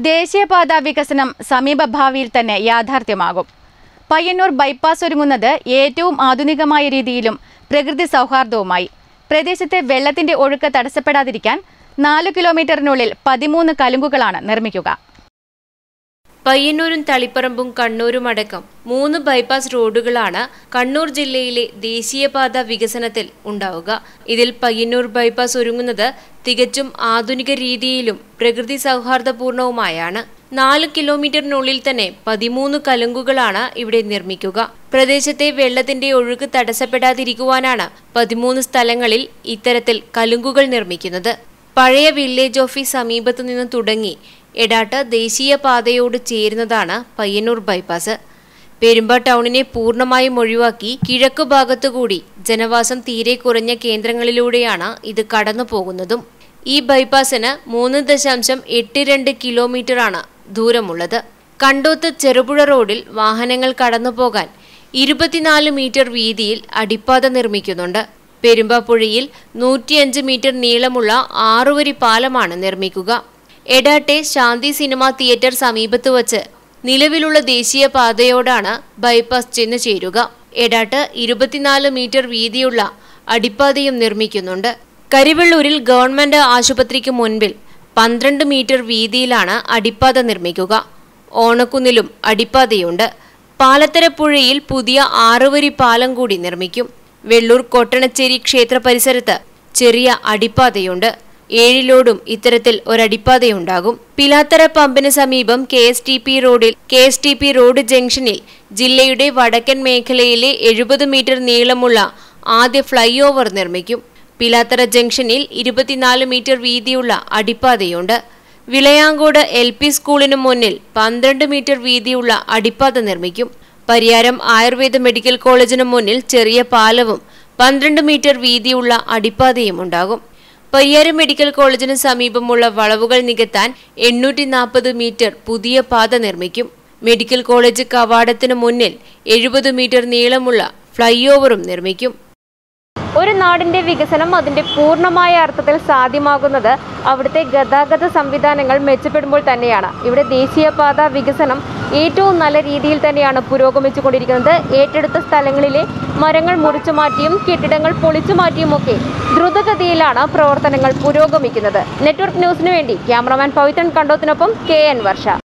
ദേശീയപാത വികസനം സമീപഭാവിയിൽ തന്നെ യാഥാർത്ഥ്യമാകും പയ്യന്നൂർ ബൈപ്പാസ് ഒരുങ്ങുന്നത് ഏറ്റവും ആധുനികമായ രീതിയിലും പ്രകൃതി സൗഹാർദ്ദവുമായി പ്രദേശത്തെ വെള്ളത്തിന്റെ ഒഴുക്ക് തടസ്സപ്പെടാതിരിക്കാൻ നാല് കിലോമീറ്ററിനുള്ളിൽ പതിമൂന്ന് കലുങ്കുകളാണ് നിർമ്മിക്കുക പയ്യന്നൂരും തളിപ്പറമ്പും കണ്ണൂരും അടക്കം മൂന്ന് ബൈപ്പാസ് റോഡുകളാണ് കണ്ണൂർ ജില്ലയിലെ ദേശീയപാത വികസനത്തിൽ ഉണ്ടാവുക ഇതിൽ പയ്യന്നൂർ ബൈപ്പാസ് ഒരുങ്ങുന്നത് തികച്ചും ആധുനിക രീതിയിലും പ്രകൃതി സൗഹാർദ്ദപൂർണവുമായാണ് നാല് കിലോമീറ്ററിനുള്ളിൽ തന്നെ പതിമൂന്ന് കലുങ്കുകളാണ് ഇവിടെ നിർമ്മിക്കുക പ്രദേശത്തെ വെള്ളത്തിന്റെ ഒഴുക്ക് തടസ്സപ്പെടാതിരിക്കുവാനാണ് പതിമൂന്ന് സ്ഥലങ്ങളിൽ ഇത്തരത്തിൽ കലുങ്കുകൾ നിർമ്മിക്കുന്നത് പഴയ വില്ലേജ് ഓഫീസ് സമീപത്തു നിന്ന് തുടങ്ങി എടാട്ട് ദേശീയപാതയോട് ചേരുന്നതാണ് പയ്യന്നൂർ ബൈപ്പാസ് പെരുമ്പ ടൗണിനെ പൂർണ്ണമായും ഒഴിവാക്കി കിഴക്കു ഭാഗത്തുകൂടി ജനവാസം തീരെ കുറഞ്ഞ കേന്ദ്രങ്ങളിലൂടെയാണ് ഇത് കടന്നു പോകുന്നതും ഈ ബൈപ്പാസിന് മൂന്ന് ദശാംശം എട്ട് രണ്ട് കിലോമീറ്ററാണ് ദൂരമുള്ളത് കണ്ടോത്ത് ചെറുപുഴ റോഡിൽ വാഹനങ്ങൾ കടന്നു പോകാൻ ഇരുപത്തിനാല് മീറ്റർ വീതിയിൽ അടിപ്പാത നിർമ്മിക്കുന്നുണ്ട് പെരുമ്പാപ്പുഴയിൽ നൂറ്റിയഞ്ച് മീറ്റർ നീളമുള്ള ആറുവരി പാലമാണ് നിർമ്മിക്കുക എടാട്ടെ ശാന്തി സിനിമ തിയേറ്റർ സമീപത്ത് വച്ച് നിലവിലുള്ള ദേശീയ പാതയോടാണ് ബൈപ്പാസ് ചെന്ന് ചേരുക എടാട്ട് ഇരുപത്തിനാല് മീറ്റർ വീതിയുള്ള അടിപ്പാതയും നിർമ്മിക്കുന്നുണ്ട് കരിവെള്ളൂരിൽ ഗവൺമെന്റ് ആശുപത്രിക്ക് മുൻപിൽ പന്ത്രണ്ട് മീറ്റർ വീതിയിലാണ് അടിപ്പാത നിർമ്മിക്കുക ഓണക്കുന്നിലും അടിപ്പാതയുണ്ട് പാലത്തരപ്പുഴയിൽ പുതിയ ആറുവരി പാലം കൂടി നിർമ്മിക്കും വെള്ളൂർ കൊട്ടണച്ചേരി ക്ഷേത്ര പരിസരത്ത് ചെറിയ അടിപ്പാതയുണ്ട് ഏഴിലോടും ഇത്തരത്തിൽ ഒരടിപ്പാതയുണ്ടാകും പിലാത്തറ പമ്പിന് സമീപം കെ എസ് ടി പി റോഡിൽ K S T P road ജംഗ്ഷനിൽ ജില്ലയുടെ വടക്കൻ മേഖലയിലെ എഴുപത് മീറ്റർ നീളമുള്ള ആദ്യ ഫ്ലൈ ഓവർ നിർമ്മിക്കും പിലാത്തറ ജംഗ്ഷനിൽ ഇരുപത്തിനാല് മീറ്റർ വീതിയുള്ള അടിപ്പാതയുണ്ട് വിളയാങ്കോട് എൽ പി സ്കൂളിന് മുന്നിൽ പന്ത്രണ്ട് മീറ്റർ വീതിയുള്ള അടിപ്പാത നിർമ്മിക്കും പരിയാരം ആയുർവേദ മെഡിക്കൽ കോളേജിന് മുന്നിൽ ചെറിയ പാലവും പന്ത്രണ്ട് മീറ്റർ വീതിയുള്ള അടിപ്പാതയും ഉണ്ടാകും പരിയാരം മെഡിക്കൽ കോളേജിന് സമീപമുള്ള വളവുകൾ നികത്താൻ എണ്ണൂറ്റി നാൽപ്പത് മീറ്റർ പുതിയ പാത നിർമ്മിക്കും മെഡിക്കൽ കോളേജ് കവാടത്തിന് മുന്നിൽ എഴുപത് മീറ്റർ നീളമുള്ള ഫ്ലൈ ഓവറും നിർമ്മിക്കും ഒരു നാടിന്റെ വികസനം അതിന്റെ പൂർണ്ണമായ അർത്ഥത്തിൽ സാധ്യമാകുന്നത് അവിടുത്തെ ഗതാഗത സംവിധാനങ്ങൾ മെച്ചപ്പെടുമ്പോൾ തന്നെയാണ് ഇവിടെ ദേശീയപാത വികസനം ഏറ്റവും നല്ല രീതിയിൽ തന്നെയാണ് പുരോഗമിച്ചുകൊണ്ടിരിക്കുന്നത് ഏറ്റെടുത്ത സ്ഥലങ്ങളിലെ മരങ്ങൾ മുറിച്ചു മാറ്റിയും കെട്ടിടങ്ങൾ പൊളിച്ചു മാറ്റിയുമൊക്കെ ദ്രുതഗതിയിലാണ് പ്രവർത്തനങ്ങൾ പുരോഗമിക്കുന്നത് നെറ്റ്വർക്ക് ന്യൂസിനു വേണ്ടി ക്യാമറമാൻ പവിത്രൻ കണ്ടോത്തിനൊപ്പം കെ എൻ വർഷ